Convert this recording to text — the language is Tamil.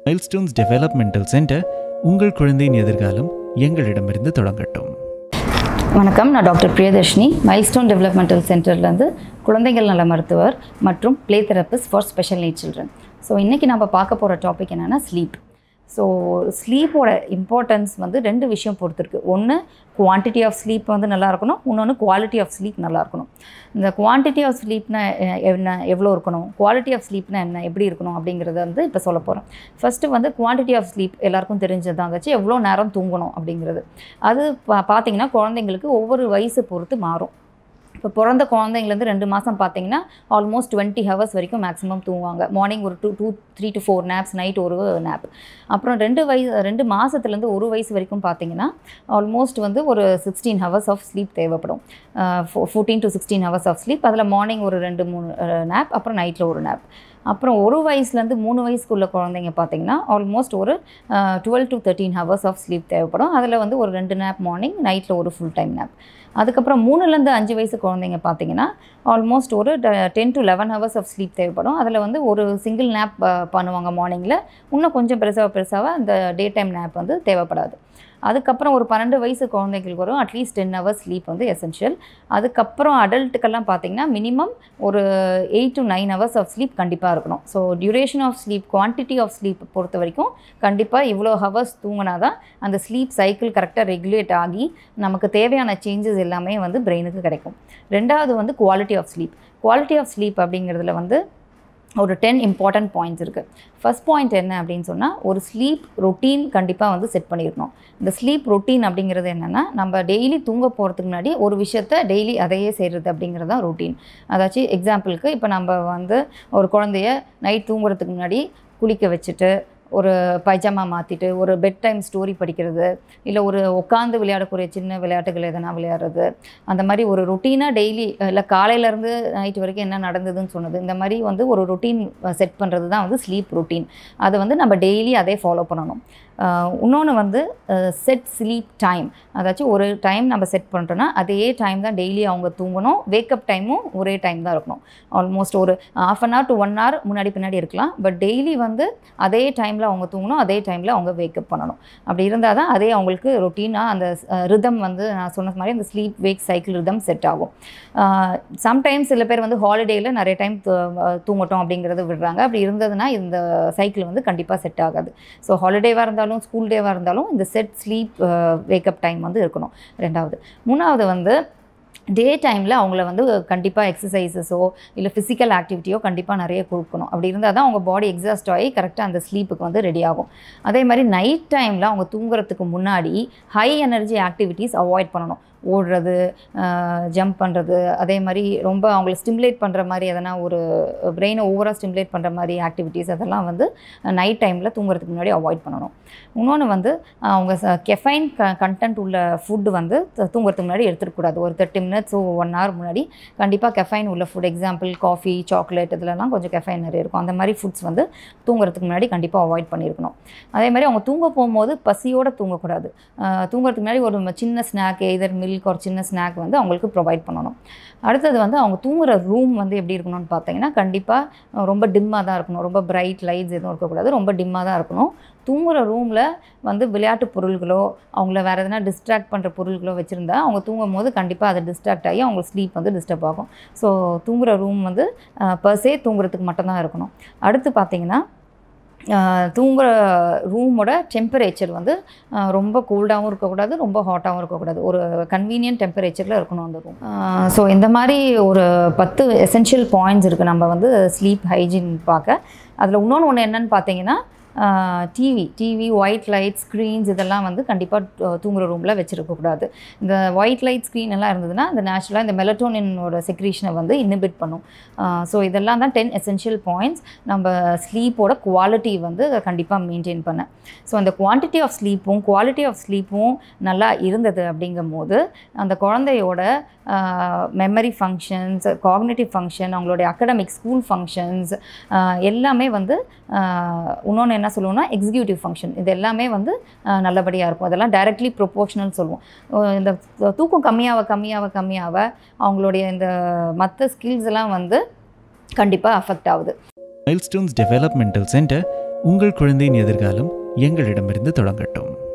மைல்ஸ்டோன்ஸ் டெவலப்மெண்டல் சென்டர் உங்கள் குழந்தையின் எதிர்காலம் எங்களிடமிருந்து தொடங்கட்டும் வணக்கம் நான் டாக்டர் பிரியதர்ஷினி மைல்ஸ்டோன் டெவலப்மெண்டல் சென்டர்லேருந்து குழந்தைகள் நல மருத்துவர் மற்றும் play therapist for special need children so இன்றைக்கி நம்ம பார்க்க போகிற டாபிக் என்னென்னா ஸ்லீப் ஸோ ஸ்லீப்போட இம்பார்ட்டன்ஸ் வந்து ரெண்டு விஷயம் பொறுத்திருக்கு ஒன்று குவான்டிட்டி ஆஃப் ஸ்லீப் வந்து நல்லா இருக்கணும் இன்னொன்று குவாலிட்டி ஆஃப் ஸ்லீப் நல்லா இருக்கணும் இந்த குவான்டிட்டி ஆஃப் ஸ்லீப்னா என்ன எவ்வளோ இருக்கணும் குவாலிட்டி ஆஃப் ஸ்லீப்னா என்ன எப்படி இருக்கணும் அப்படிங்கிறத வந்து இப்போ சொல்ல போகிறோம் ஃபஸ்ட்டு வந்து குவான்டிட்டி ஆஃப் ஸ்லீப் எல்லாருக்கும் தெரிஞ்சது தான் வச்சு எவ்வளோ நேரம் தூங்கணும் அப்படிங்கிறது அது பா பார்த்தீங்கன்னா குழந்தைங்களுக்கு ஒவ்வொரு வயசு பொறுத்து மாறும் இப்போ பிறந்த குழந்தைங்கலேருந்து ரெண்டு மாதம் பார்த்தீங்கன்னா ஆல்மோஸ்ட் டுவெண்ட்டி ஹவர்ஸ் வரைக்கும் மேக்ஸிமம் தூங்குவாங்க மார்னிங் ஒரு two two three to four naps night ஒரு நேப் அப்புறம் ரெண்டு வயசு ரெண்டு மாதத்துலேருந்து ஒரு வயசு வரைக்கும் பார்த்தீங்கன்னா ஆல்மோஸ்ட் வந்து ஒரு சிக்ஸ்டீன் ஹவர்ஸ் ஆஃப் ஸ்லீப் தேவைப்படும் fourteen to sixteen hours of sleep அதில் மார்னிங் ஒரு ரெண்டு மூணு நேப் அப்புறம் நைட்டில் ஒரு நேப் அப்புறம் ஒரு வயசுலேருந்து மூணு வயசுக்குள்ள குழந்தைங்க பார்த்தீங்கன்னா ஆல்மோஸ்ட் ஒரு twelve to thirteen hours of sleep தேவைப்படும் அதில் வந்து ஒரு ரெண்டு நேப் மார்னிங் நைட்டில் ஒரு ஃபுல் டைம் நேப் அதுக்கப்புறம் மூணுலேருந்து அஞ்சு வயசு குழந்தைங்க பார்த்தீங்கன்னா ஆல்மோஸ்ட் ஒரு ten to eleven hours of sleep தேவைப்படும் அதில் வந்து ஒரு சிங்கிள் நேப் பண்ணுவாங்க மார்னிங்கில் இன்னும் கொஞ்சம் பெருசாக பெருசாக அந்த டே டைம் நேப் வந்து தேவைப்படாது அதுக்கப்புறம் ஒரு பன்னெண்டு வயசு குழந்தைகளுக்கு வரும் அட்லீஸ்ட் டென் ஹவர்ஸ் ஸ்லீப் வந்து எசென்ஷியல் அதுக்கப்புறம் அடல்ட்டுக்கெல்லாம் பார்த்தீங்கன்னா மினிமம் ஒரு eight to nine hours of sleep கண்டிப்பாக இருக்கணும் so duration of sleep quantity of sleep பொறுத்த வரைக்கும் கண்டிப்பாக இவ்வளோ ஹவர்ஸ் தூங்கினா தான் அந்த ஸ்லீப் சைக்கிள் கரெக்டாக ரெகுலேட் ஆகி நமக்கு தேவையான சேஞ்சஸ் எல்லாமே வந்து பிரெயினுக்கு கிடைக்கும் ரெண்டாவது வந்து quality of sleep quality of sleep அப்படிங்கிறதுல வந்து ஒரு டென் இம்பார்ட்டன்ட் பாயிண்ட்ஸ் இருக்குது ஃபஸ்ட் பாயிண்ட் என்ன அப்படின்னு சொன்னால் ஒரு ஸ்லீப் ரொட்டீன் கண்டிப்பாக வந்து செட் பண்ணியிருக்கணும் இந்த ஸ்லீப் ரொட்டீன் அப்படிங்கிறது என்னென்னா நம்ம டெய்லி தூங்க போகிறதுக்கு முன்னாடி ஒரு விஷயத்த டெய்லி அதையே செய்கிறது அப்படிங்கிறது தான் ரொட்டீன் அதாச்சும் எக்ஸாம்பிளுக்கு இப்போ நம்ம வந்து ஒரு குழந்தைய நைட் தூங்குறதுக்கு முன்னாடி குளிக்க வச்சுட்டு ஒரு பைஜாமா மாற்றிட்டு ஒரு பெட் டைம் ஸ்டோரி படிக்கிறது இல்லை ஒரு உட்காந்து விளையாடக்கூடிய சின்ன விளையாட்டுகள் எதனா விளையாடுறது அந்த மாதிரி ஒரு ருட்டீனாக டெய்லி இல்லை காலையிலேருந்து நைட் வரைக்கும் என்ன நடந்ததுன்னு சொன்னது இந்த மாதிரி வந்து ஒரு ரொட்டீன் செட் பண்ணுறது தான் வந்து ஸ்லீப் ரொட்டீன் அதை வந்து நம்ம டெய்லி அதே ஃபாலோ பண்ணணும் இன்னொன்று வந்து செட் ஸ்லீப் டைம் அதாச்சும் ஒரு டைம் நம்ம செட் பண்ணிட்டோன்னா அதே டைம் தான் டெய்லி அவங்க தூங்கணும் வேக்கப் டைமும் ஒரே டைம் தான் இருக்கணும் ஆல்மோஸ்ட் ஒரு half an hour to one hour முன்னாடி பின்னாடி இருக்கலாம் பட் டெய்லி வந்து அதே டைமில் அவங்க தூங்கணும் அதே டைமில் அவங்க வேக்கப் பண்ணணும் அப்படி இருந்தால் தான் அதே அவங்களுக்கு ரொட்டீனாக அந்த ரிதம் வந்து நான் சொன்ன மாதிரி அந்த sleep wake cycle rhythm set ஆகும் சம்டைம்ஸ் சில பேர் வந்து ஹாலிடேயில் நிறைய டைம் தூங்கட்டும் அப்படிங்கிறத விடுறாங்க அப்படி இருந்ததுன்னா இந்த சைக்கிள் வந்து கண்டிப்பாக செட் ஆகாது ஸோ ஹாலிடேவாக இருந்தாலும் ஸ்கூல் டேவாக இருந்தாலும் இந்த செட் ஸ்லீப் வேக்கப் டைம் வந்து இருக்கணும் ரெண்டாவது மூணாவது வந்து டே டைமில் அவங்கள வந்து கண்டிப்பாக எக்ஸசைசஸோ இல்லை ஃபிசிக்கல் ஆக்டிவிட்டியோ கண்டிப்பாக நிறைய கொடுக்கணும் அப்படி இருந்தால் தான் அவங்க பாடி எக்ஸாஸ்ட் ஆகி கரெக்டாக அந்த ஸ்லீப்புக்கு வந்து ரெடி ஆகும் அதே மாதிரி நைட் டைமில் அவங்க தூங்குறதுக்கு முன்னாடி ஹை எனர்ஜி ஆக்டிவிட்டீஸ் அவாய்ட் பண்ணணும் ஓடுறது ஜம்ப் பண்ணுறது அதே மாதிரி ரொம்ப அவங்கள ஸ்டிமுலேட் பண்ணுற மாதிரி எதனா ஒரு பிரெயினை ஓவராக ஸ்டிமுலேட் பண்ணுற மாதிரி ஆக்டிவிட்டீஸ் அதெல்லாம் வந்து நைட் டைமில் தூங்குறதுக்கு முன்னாடி அவாய்ட் பண்ணணும் இன்னொன்று வந்து அவங்க கெஃபைன் க கண்டென்ட் உள்ள ஃபுட்டு வந்து தூங்குறதுக்கு முன்னாடி எடுத்துக்கூடாது ஒரு தேர்ட்டி மினிட்ஸ் ஒன் ஹவர் முன்னாடி கண்டிப்பாக கெஃபைன் உள்ள ஃபுட் எக்ஸாம்பிள் காஃபி சாக்லேட் இதுலலாம் கொஞ்சம் கெஃபைன் நிறைய இருக்கும் அந்த மாதிரி ஃபுட்ஸ் வந்து தூங்குறதுக்கு முன்னாடி கண்டிப்பாக அவாய்ட் பண்ணியிருக்கணும் அதே மாதிரி அவங்க தூங்க போகும்போது பசியோடு தூங்கக்கூடாது தூங்குறதுக்கு முன்னாடி ஒரு சின்ன ஸ்நாக் எதர் மில்க் ஒரு சின்ன ஸ்நாக் வந்து அவங்களுக்கு ப்ரொவைட் பண்ணணும் அடுத்தது வந்து அவங்க தூங்குற ரூம் வந்து எப்படி இருக்கணும்னு பார்த்தீங்கன்னா கண்டிப்பாக ரொம்ப டிம்மாக தான் இருக்கணும் ரொம்ப பிரைட் லைட்ஸ் எதுவும் இருக்கக்கூடாது ரொம்ப டிம்மாக தான் இருக்கணும் தூங்குகிற ரூமில் வந்து விளையாட்டு பொருள்களோ அவங்கள வேறு எதனா டிஸ்ட்ராக்ட் பண்ணுற பொருள்களோ வச்சுருந்தா அவங்க தூங்கும் போது கண்டிப்பாக அதை டிஸ்ட்ராக்ட் ஆகி அவங்க ஸ்லீப் வந்து டிஸ்டர்ப் ஆகும் ஸோ தூங்குகிற ரூம் வந்து பர்சே தூங்குறதுக்கு மட்டும்தான் இருக்கணும் அடுத்து பார்த்திங்கன்னா தூங்குகிற ரூமோட டெம்பரேச்சர் வந்து ரொம்ப கோல்டாகவும் இருக்கக்கூடாது ரொம்ப ஹாட்டாகவும் இருக்கக்கூடாது ஒரு கன்வீனியன்ட் டெம்பரேச்சரில் இருக்கணும் அந்த ரூம் ஸோ இந்த மாதிரி ஒரு பத்து எசென்ஷியல் பாயிண்ட்ஸ் இருக்குது நம்ம வந்து ஸ்லீப் ஹைஜீன் பார்க்க அதில் இன்னொன்று ஒன்று என்னென்னு பார்த்தீங்கன்னா TV TV white light screens இதெல்லாம் வந்து கண்டிப்பாக தூங்குற ரூமில் வச்சுருக்கக்கூடாது இந்த ஒயிட் லைட் ஸ்க்ரீன் எல்லாம் இருந்ததுன்னா இந்த நேச்சுரலாக இந்த மெலட்டோனினோட செக்ரீஷனை வந்து இன்னிபிட் பண்ணும் ஸோ இதெல்லாம் தான் டென் எசென்ஷியல் பாயிண்ட்ஸ் நம்ம ஸ்லீப்போட குவாலிட்டி வந்து கண்டிப்பாக மெயின்டைன் பண்ண ஸோ அந்த குவான்டிட்டி ஆஃப் ஸ்லீப்பும் குவாலிட்டி ஆஃப் ஸ்லீப்பும் நல்லா இருந்தது அப்படிங்கும் போது அந்த குழந்தையோட மெமரி ஃபங்க்ஷன்ஸ் காக்னேட்டிவ் ஃபங்க்ஷன் அவங்களுடைய அகடமிக் ஸ்கூல் ஃபங்க்ஷன்ஸ் எல்லாமே வந்து இன்னொன்று என்ன சொல்லுவோம்னா எக்ஸிக்யூட்டிவ் ஃபங்க்ஷன் இது எல்லாமே வந்து நல்லபடியாக இருக்கும் அதெல்லாம் டைரக்ட்லி ப்ரொப்போர்ஷனல் சொல்லுவோம் இந்த தூக்கம் கம்மியாக கம்மியாக கம்மியாக அவங்களுடைய இந்த மற்ற ஸ்கில்ஸ் எல்லாம் வந்து கண்டிப்பாக அஃபெக்ட் ஆகுது மைல்ஸ்டோன்ஸ் டெவலப்மெண்டல் சென்டர் உங்கள் குழந்தையின் எதிர்காலம் எங்களிடமிருந்து தொடங்கட்டும்